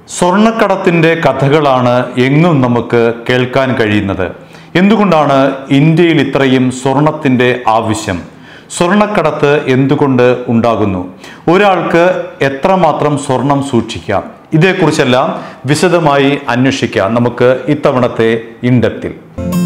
സ്വർണ്ണക്കടത്തിന്റെ കഥകളാണ് എങ്ങും നമുക്ക് കേൾക്കാൻ കഴിയുന്നത് എന്തുകൊണ്ടാണ് ഇന്ത്യയിൽ ഇത്രയും സ്വർണത്തിന്റെ ആവശ്യം സ്വർണ്ണക്കടത്ത് എന്തുകൊണ്ട് ഉണ്ടാകുന്നു ഒരാൾക്ക് എത്രമാത്രം സ്വർണം സൂക്ഷിക്കാം ഇതേക്കുറിച്ചെല്ലാം വിശദമായി അന്വേഷിക്കാം നമുക്ക് ഇത്തവണത്തെ ഇൻഡെപ്തിൽ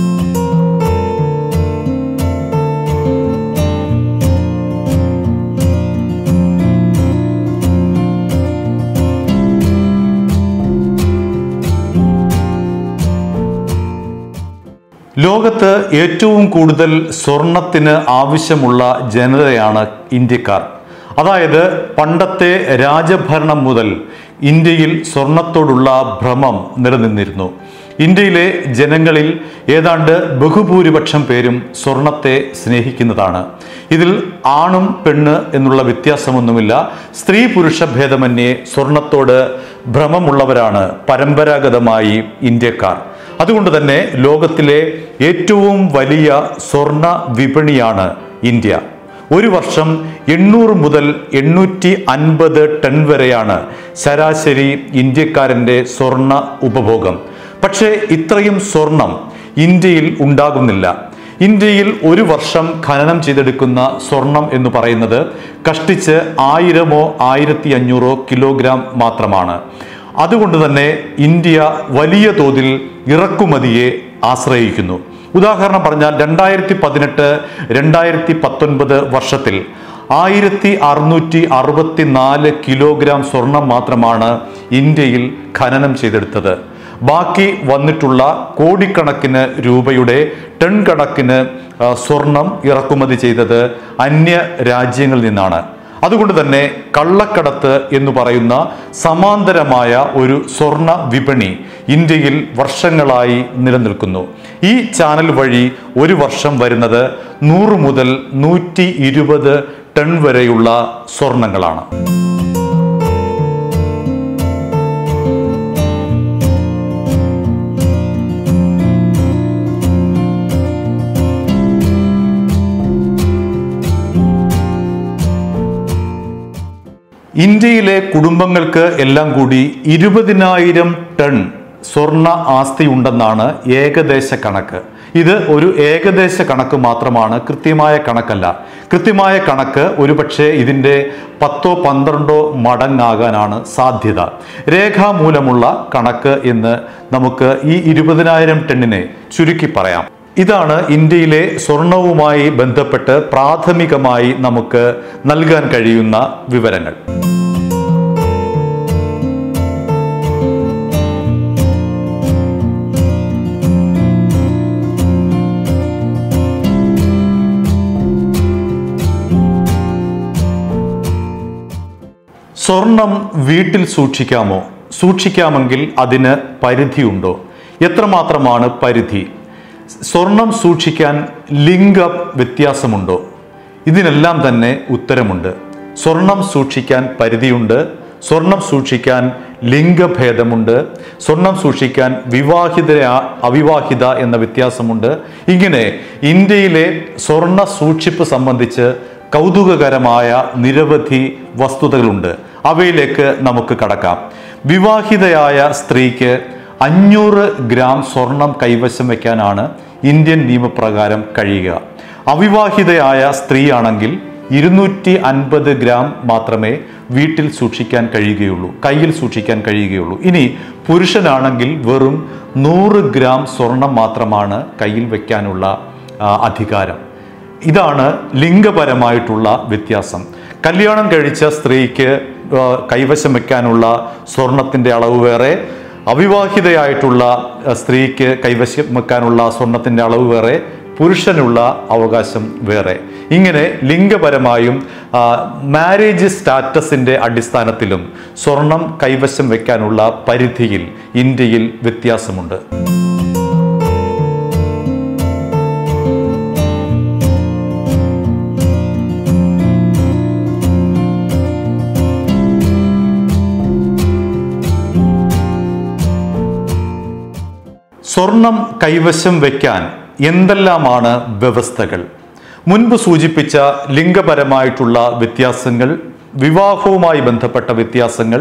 ലോകത്ത് ഏറ്റവും കൂടുതൽ സ്വർണത്തിന് ആവശ്യമുള്ള ജനതയാണ് ഇന്ത്യക്കാർ അതായത് പണ്ടത്തെ രാജഭരണം മുതൽ ഇന്ത്യയിൽ സ്വർണത്തോടുള്ള ഭ്രമം നിലനിന്നിരുന്നു ഇന്ത്യയിലെ ജനങ്ങളിൽ ഏതാണ്ട് ബഹുഭൂരിപക്ഷം പേരും സ്വർണത്തെ സ്നേഹിക്കുന്നതാണ് ഇതിൽ ആണും പെണ്ണ് എന്നുള്ള വ്യത്യാസമൊന്നുമില്ല സ്ത്രീ പുരുഷ ഭേദമന്യേ സ്വർണത്തോട് ഭ്രമമുള്ളവരാണ് പരമ്പരാഗതമായി ഇന്ത്യക്കാർ അതുകൊണ്ട് തന്നെ ലോകത്തിലെ ഏറ്റവും വലിയ സ്വർണ വിപണിയാണ് ഇന്ത്യ ഒരു വർഷം എണ്ണൂറ് മുതൽ എണ്ണൂറ്റി അൻപത് ടൺ വരെയാണ് ശരാശരി ഇന്ത്യക്കാരൻ്റെ സ്വർണ ഉപഭോഗം പക്ഷേ ഇത്രയും സ്വർണം ഇന്ത്യയിൽ ഉണ്ടാകുന്നില്ല ഇന്ത്യയിൽ ഒരു വർഷം ഖനനം ചെയ്തെടുക്കുന്ന സ്വർണം എന്ന് പറയുന്നത് കഷ്ടിച്ച് ആയിരമോ ആയിരത്തി അഞ്ഞൂറോ കിലോഗ്രാം മാത്രമാണ് അതുകൊണ്ട് തന്നെ ഇന്ത്യ വലിയ തോതിൽ ഇറക്കുമതിയെ ആശ്രയിക്കുന്നു ഉദാഹരണം പറഞ്ഞാൽ രണ്ടായിരത്തി പതിനെട്ട് രണ്ടായിരത്തി പത്തൊൻപത് വർഷത്തിൽ ആയിരത്തി അറുന്നൂറ്റി അറുപത്തി നാല് കിലോഗ്രാം സ്വർണം മാത്രമാണ് ഇന്ത്യയിൽ ഖനനം ചെയ്തെടുത്തത് ബാക്കി വന്നിട്ടുള്ള കോടിക്കണക്കിന് രൂപയുടെ ടൺ കണക്കിന് ആ, സ്വർണം ഇറക്കുമതി ചെയ്തത് അന്യ രാജ്യങ്ങളിൽ നിന്നാണ് അതുകൊണ്ട് തന്നെ കള്ളക്കടത്ത് എന്ന് പറയുന്ന സമാന്തരമായ ഒരു സ്വർണ വിപണി ഇന്ത്യയിൽ വർഷങ്ങളായി നിലനിൽക്കുന്നു ഈ ചാനൽ വഴി ഒരു വർഷം വരുന്നത് നൂറ് മുതൽ നൂറ്റി ഇരുപത് ടൺ വരെയുള്ള സ്വർണങ്ങളാണ് ഇന്ത്യയിലെ കുടുംബങ്ങൾക്ക് എല്ലാം കൂടി ഇരുപതിനായിരം ടൺ സ്വർണ ആസ്തി ഉണ്ടെന്നാണ് ഏകദേശ കണക്ക് ഇത് ഒരു ഏകദേശ കണക്ക് മാത്രമാണ് കൃത്യമായ കണക്കല്ല കൃത്യമായ കണക്ക് ഒരുപക്ഷെ ഇതിൻ്റെ പത്തോ പന്ത്രണ്ടോ മടങ്ങാകാനാണ് സാധ്യത രേഖാമൂലമുള്ള കണക്ക് എന്ന് നമുക്ക് ഈ ഇരുപതിനായിരം ടണ്ണിനെ ചുരുക്കി പറയാം ഇതാണ് ഇന്ത്യയിലെ സ്വർണവുമായി ബന്ധപ്പെട്ട് പ്രാഥമികമായി നമുക്ക് നൽകാൻ കഴിയുന്ന വിവരങ്ങൾ സ്വർണം വീട്ടിൽ സൂക്ഷിക്കാമോ സൂക്ഷിക്കാമെങ്കിൽ അതിന് പരിധിയുണ്ടോ എത്രമാത്രമാണ് പരിധി സ്വർണം സൂക്ഷിക്കാൻ ലിംഗ വ്യത്യാസമുണ്ടോ ഇതിനെല്ലാം തന്നെ ഉത്തരമുണ്ട് സ്വർണം സൂക്ഷിക്കാൻ പരിധിയുണ്ട് സ്വർണം സൂക്ഷിക്കാൻ ലിംഗഭേദമുണ്ട് സ്വർണം സൂക്ഷിക്കാൻ വിവാഹിത അവിവാഹിത എന്ന വ്യത്യാസമുണ്ട് ഇങ്ങനെ ഇന്ത്യയിലെ സ്വർണ സൂക്ഷിപ്പ് സംബന്ധിച്ച് കൗതുകകരമായ നിരവധി വസ്തുതകളുണ്ട് അവയിലേക്ക് നമുക്ക് കടക്കാം വിവാഹിതയായ സ്ത്രീക്ക് അഞ്ഞൂറ് ഗ്രാം സ്വർണം കൈവശം വയ്ക്കാനാണ് ഇന്ത്യൻ നിയമപ്രകാരം കഴിയുക അവിവാഹിതയായ സ്ത്രീയാണെങ്കിൽ ഇരുന്നൂറ്റി അൻപത് ഗ്രാം മാത്രമേ വീട്ടിൽ സൂക്ഷിക്കാൻ കഴിയുകയുള്ളൂ കയ്യിൽ സൂക്ഷിക്കാൻ കഴിയുകയുള്ളൂ ഇനി പുരുഷനാണെങ്കിൽ വെറും നൂറ് ഗ്രാം സ്വർണം മാത്രമാണ് കയ്യിൽ വയ്ക്കാനുള്ള ആ, അധികാരം ഇതാണ് ലിംഗപരമായിട്ടുള്ള വ്യത്യാസം കല്യാണം കഴിച്ച സ്ത്രീക്ക് ആ, കൈവശം വെക്കാനുള്ള സ്വർണത്തിൻ്റെ അളവ് വേറെ അവിവാഹിതയായിട്ടുള്ള ആ, സ്ത്രീക്ക് കൈവശം വെക്കാനുള്ള സ്വർണത്തിൻ്റെ അളവ് വേറെ പുരുഷനുള്ള അവകാശം വേറെ ഇങ്ങനെ ലിംഗപരമായും ആ, മാരേജ് സ്റ്റാറ്റസിൻ്റെ അടിസ്ഥാനത്തിലും സ്വർണം കൈവശം വെക്കാനുള്ള പരിധിയിൽ ഇന്ത്യയിൽ വ്യത്യാസമുണ്ട് സ്വർണം കൈവശം വയ്ക്കാൻ എന്തെല്ലാമാണ് വ്യവസ്ഥകൾ മുൻപ് സൂചിപ്പിച്ച ലിംഗപരമായിട്ടുള്ള വ്യത്യാസങ്ങൾ വിവാഹവുമായി ബന്ധപ്പെട്ട വ്യത്യാസങ്ങൾ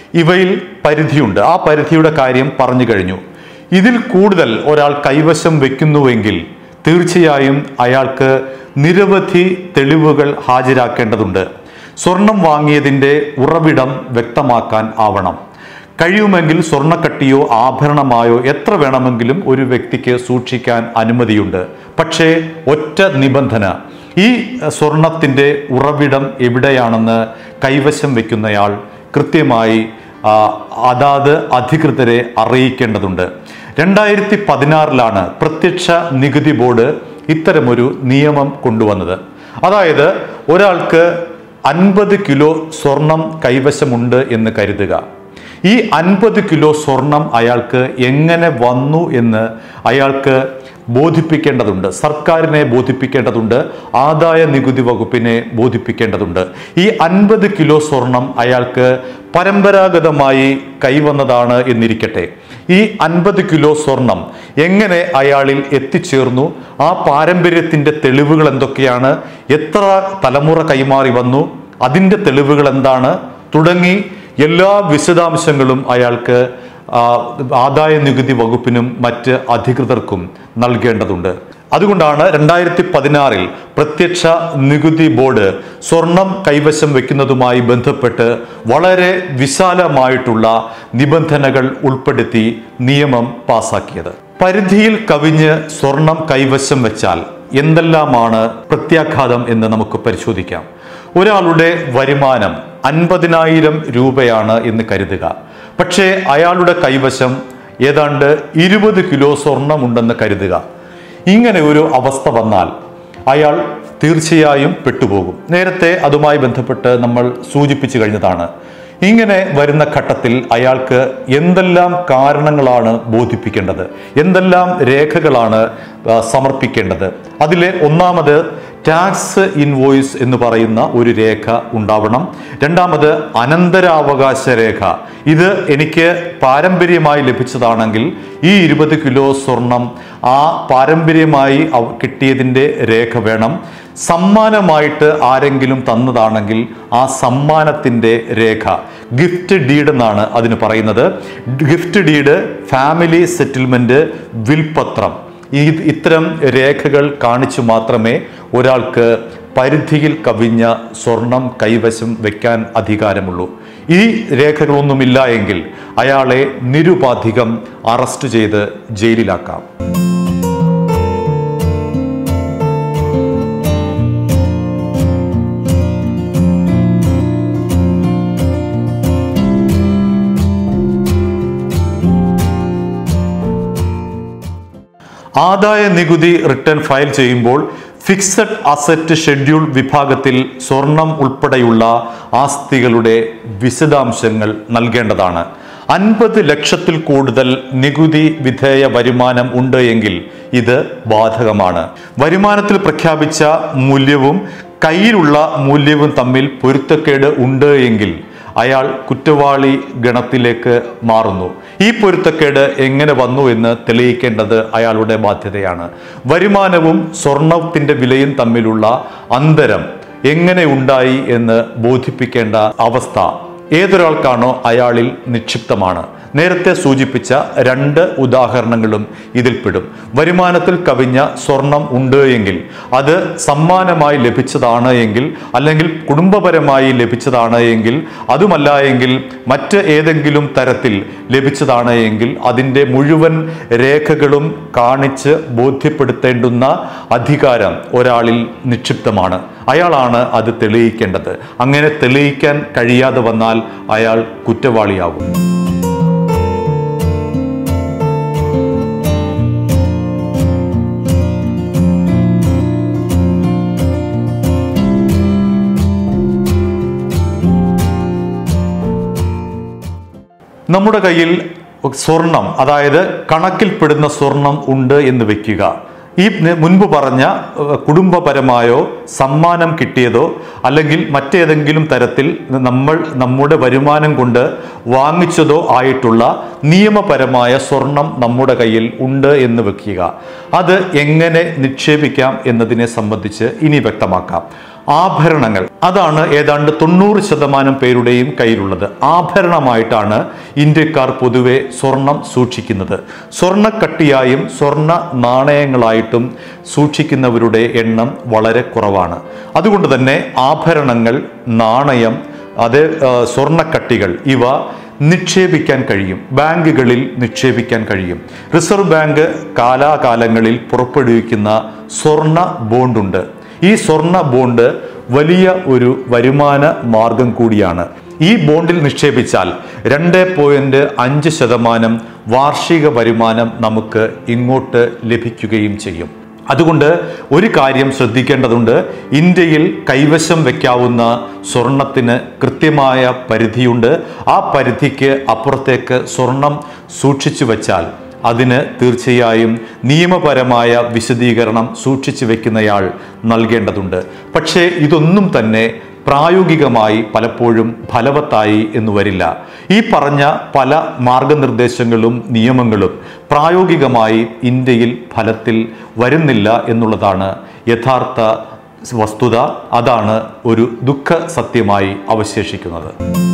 ഇവയിൽ പരിധിയുണ്ട് ആ പരിധിയുടെ കാര്യം പറഞ്ഞു കഴിഞ്ഞു ഇതിൽ കൂടുതൽ ഒരാൾ കൈവശം വെക്കുന്നുവെങ്കിൽ തീർച്ചയായും അയാൾക്ക് നിരവധി തെളിവുകൾ ഹാജരാക്കേണ്ടതുണ്ട് സ്വർണം വാങ്ങിയതിൻ്റെ ഉറവിടം വ്യക്തമാക്കാൻ ആവണം കഴിയുമെങ്കിൽ സ്വർണ്ണക്കട്ടിയോ ആഭരണമായോ എത്ര വേണമെങ്കിലും ഒരു വ്യക്തിക്ക് സൂക്ഷിക്കാൻ അനുമതിയുണ്ട് പക്ഷേ ഒറ്റ നിബന്ധന ഈ സ്വർണത്തിൻ്റെ ഉറവിടം എവിടെയാണെന്ന് കൈവശം വെക്കുന്നയാൾ കൃത്യമായി ആ, അതാത് അധികൃതരെ അറിയിക്കേണ്ടതുണ്ട് രണ്ടായിരത്തി പതിനാറിലാണ് പ്രത്യക്ഷ നികുതി ബോർഡ് ഇത്തരമൊരു നിയമം കൊണ്ടുവന്നത് അതായത് ഒരാൾക്ക് അൻപത് കിലോ സ്വർണം കൈവശമുണ്ട് എന്ന് കരുതുക ഈ അൻപത് കിലോ സ്വർണം അയാൾക്ക് എങ്ങനെ വന്നു എന്ന് അയാൾക്ക് ബോധിപ്പിക്കേണ്ടതുണ്ട് സർക്കാരിനെ ബോധിപ്പിക്കേണ്ടതുണ്ട് ആദായ നികുതി വകുപ്പിനെ ബോധിപ്പിക്കേണ്ടതുണ്ട് ഈ അൻപത് കിലോ സ്വർണം അയാൾക്ക് പരമ്പരാഗതമായി കൈവന്നതാണ് എന്നിരിക്കട്ടെ ഈ അൻപത് കിലോ സ്വർണം എങ്ങനെ അയാളിൽ എത്തിച്ചേർന്നു ആ പാരമ്പര്യത്തിന്റെ തെളിവുകൾ എന്തൊക്കെയാണ് എത്ര തലമുറ കൈമാറി വന്നു അതിൻ്റെ തെളിവുകൾ എന്താണ് തുടങ്ങി എല്ലാ വിശദാംശങ്ങളും അയാൾക്ക് ആ, ആദായ നികുതി വകുപ്പിനും മറ്റ് അധികൃതർക്കും നൽകേണ്ടതുണ്ട് അതുകൊണ്ടാണ് രണ്ടായിരത്തി പതിനാറിൽ പ്രത്യക്ഷ നികുതി ബോർഡ് സ്വർണം കൈവശം വെക്കുന്നതുമായി ബന്ധപ്പെട്ട് വളരെ വിശാലമായിട്ടുള്ള നിബന്ധനകൾ ഉൾപ്പെടുത്തി നിയമം പാസാക്കിയത് പരിധിയിൽ കവിഞ്ഞ് സ്വർണം കൈവശം വെച്ചാൽ എന്തെല്ലാമാണ് പ്രത്യാഘാതം എന്ന് നമുക്ക് പരിശോധിക്കാം ഒരാളുടെ വരുമാനം അൻപതിനായിരം രൂപയാണ് എന്ന് കരുതുക പക്ഷേ അയാളുടെ കൈവശം ഏതാണ്ട് ഇരുപത് കിലോ സ്വർണമുണ്ടെന്ന് കരുതുക ഇങ്ങനെ ഒരു അവസ്ഥ വന്നാൽ അയാൾ തീർച്ചയായും പെട്ടുപോകും നേരത്തെ അതുമായി ബന്ധപ്പെട്ട് നമ്മൾ സൂചിപ്പിച്ചു കഴിഞ്ഞതാണ് ഇങ്ങനെ വരുന്ന ഘട്ടത്തിൽ അയാൾക്ക് എന്തെല്ലാം കാരണങ്ങളാണ് ബോധിപ്പിക്കേണ്ടത് എന്തെല്ലാം രേഖകളാണ് ആ, സമർപ്പിക്കേണ്ടത് അതിലെ ഒന്നാമത് ടാക്സ് ഇൻവോയ്സ് എന്ന് പറയുന്ന ഒരു രേഖ ഉണ്ടാവണം രണ്ടാമത് അനന്തരാവകാശ രേഖ ഇത് എനിക്ക് പാരമ്പര്യമായി ലഭിച്ചതാണെങ്കിൽ ഈ ഇരുപത് കിലോ സ്വർണം ആ പാരമ്പര്യമായി അവ- കിട്ടിയതിൻ്റെ രേഖ വേണം സമ്മാനമായിട്ട് ആരെങ്കിലും തന്നതാണെങ്കിൽ ആ സമ്മാനത്തിൻ്റെ രേഖ ഗിഫ്റ്റ് ഡീഡ് എന്നാണ് അതിന് പറയുന്നത് ഗിഫ്റ്റ് ഡീഡ് ഫാമിലി സെറ്റിൽമെന്റ് വിൽപത്രം ഈ ഇത്തരം രേഖകൾ കാണിച്ചു മാത്രമേ ഒരാൾക്ക് പരിധിയിൽ കവിഞ്ഞ സ്വർണം കൈവശം വെക്കാൻ അധികാരമുള്ളൂ ഈ രേഖകളൊന്നുമില്ല എങ്കിൽ അയാളെ നിരുപാധികം അറസ്റ്റ് ചെയ്ത് ജയിലിലാക്കാം ആദായ നികുതി റിട്ടേൺ ഫയൽ ചെയ്യുമ്പോൾ ഫിക്സഡ് അസറ്റ് ഷെഡ്യൂൾ വിഭാഗത്തിൽ സ്വർണം ഉൾപ്പെടെയുള്ള ആസ്തികളുടെ വിശദാംശങ്ങൾ നൽകേണ്ടതാണ് അൻപത് ലക്ഷത്തിൽ കൂടുതൽ നികുതി വിധേയ വരുമാനം ഉണ്ട് എങ്കിൽ ഇത് ബാധകമാണ് വരുമാനത്തിൽ പ്രഖ്യാപിച്ച മൂല്യവും കയ്യിലുള്ള മൂല്യവും തമ്മിൽ പൊരുത്തക്കേട് ഉണ്ട് എങ്കിൽ അയാൾ കുറ്റവാളി ഗണത്തിലേക്ക് മാറുന്നു ഈ പൊരുത്തക്കേട് എങ്ങനെ വന്നു എന്ന് തെളിയിക്കേണ്ടത് അയാളുടെ ബാധ്യതയാണ് വരുമാനവും സ്വർണത്തിന്റെ വിലയും തമ്മിലുള്ള അന്തരം എങ്ങനെ ഉണ്ടായി എന്ന് ബോധിപ്പിക്കേണ്ട അവസ്ഥ ഏതൊരാൾക്കാണോ അയാളിൽ നിക്ഷിപ്തമാണ് നേരത്തെ സൂചിപ്പിച്ച രണ്ട് ഉദാഹരണങ്ങളും ഇതിൽപ്പെടും വരുമാനത്തിൽ കവിഞ്ഞ സ്വർണം ഉണ്ട് എങ്കിൽ അത് സമ്മാനമായി ലഭിച്ചതാണ് എങ്കിൽ അല്ലെങ്കിൽ കുടുംബപരമായി ലഭിച്ചതാണ് എങ്കിൽ അതുമല്ല എങ്കിൽ മറ്റ് ഏതെങ്കിലും തരത്തിൽ ലഭിച്ചതാണ് എങ്കിൽ അതിൻ്റെ മുഴുവൻ രേഖകളും കാണിച്ച് ബോധ്യപ്പെടുത്തേണ്ടുന്ന അധികാരം ഒരാളിൽ നിക്ഷിപ്തമാണ് അയാളാണ് അത് തെളിയിക്കേണ്ടത് അങ്ങനെ തെളിയിക്കാൻ കഴിയാതെ വന്നാൽ അയാൾ കുറ്റവാളിയാകും നമ്മുടെ കയ്യിൽ സ്വർണം അതായത് കണക്കിൽപ്പെടുന്ന സ്വർണം ഉണ്ട് എന്ന് വെക്കുക ഈ ന- മുൻപ് പറഞ്ഞ ഏഹ്, കുടുംബപരമായോ സമ്മാനം കിട്ടിയതോ അല്ലെങ്കിൽ മറ്റേതെങ്കിലും തരത്തിൽ നമ്മൾ നമ്മുടെ വരുമാനം കൊണ്ട് വാങ്ങിച്ചതോ ആയിട്ടുള്ള നിയമപരമായ സ്വർണം നമ്മുടെ കയ്യിൽ ഉണ്ട് എന്ന് വെക്കുക അത് എങ്ങനെ നിക്ഷേപിക്കാം എന്നതിനെ സംബന്ധിച്ച് ഇനി വ്യക്തമാക്കാം ആഭരണങ്ങൾ അതാണ് ഏതാണ്ട് തൊണ്ണൂറ് ശതമാനം പേരുടെയും കയ്യിലുള്ളത് ആഭരണമായിട്ടാണ് ഇന്ത്യക്കാർ പൊതുവെ സ്വർണം സൂക്ഷിക്കുന്നത് സ്വർണ്ണക്കട്ടിയായും സ്വർണ്ണ നാണയങ്ങളായിട്ടും സൂക്ഷിക്കുന്നവരുടെ എണ്ണം വളരെ കുറവാണ് അതുകൊണ്ട് തന്നെ ആഭരണങ്ങൾ നാണയം അത് ആ, സ്വർണ്ണക്കട്ടികൾ ഇവ നിക്ഷേപിക്കാൻ കഴിയും ബാങ്കുകളിൽ നിക്ഷേപിക്കാൻ കഴിയും റിസർവ് ബാങ്ക് കാലാകാലങ്ങളിൽ പുറപ്പെടുവിക്കുന്ന സ്വർണ്ണ ബോണ്ടുണ്ട് ഈ സ്വർണ്ണ ബോണ്ട് വലിയ ഒരു വരുമാന മാർഗം കൂടിയാണ് ഈ ബോണ്ടിൽ നിക്ഷേപിച്ചാൽ രണ്ട് പോയിന്റ് അഞ്ച് ശതമാനം വാർഷിക വരുമാനം നമുക്ക് ഇങ്ങോട്ട് ലഭിക്കുകയും ചെയ്യും അതുകൊണ്ട് ഒരു കാര്യം ശ്രദ്ധിക്കേണ്ടതുണ്ട് ഇന്ത്യയിൽ കൈവശം വയ്ക്കാവുന്ന സ്വർണത്തിന് കൃത്യമായ പരിധിയുണ്ട് ആ പരിധിക്ക് അപ്പുറത്തേക്ക് സ്വർണം സൂക്ഷിച്ചു വച്ചാൽ അതിന് തീർച്ചയായും നിയമപരമായ വിശദീകരണം സൂക്ഷിച്ചു വെക്കുന്നയാൾ നൽകേണ്ടതുണ്ട് പക്ഷേ ഇതൊന്നും തന്നെ പ്രായോഗികമായി പലപ്പോഴും ഫലവത്തായി എന്ന് വരില്ല ഈ പറഞ്ഞ പല മാർഗനിർദ്ദേശങ്ങളും നിയമങ്ങളും പ്രായോഗികമായി ഇന്ത്യയിൽ ഫലത്തിൽ വരുന്നില്ല എന്നുള്ളതാണ് യഥാർത്ഥ വസ്തുത അതാണ് ഒരു ദുഃഖ സത്യമായി അവശേഷിക്കുന്നത്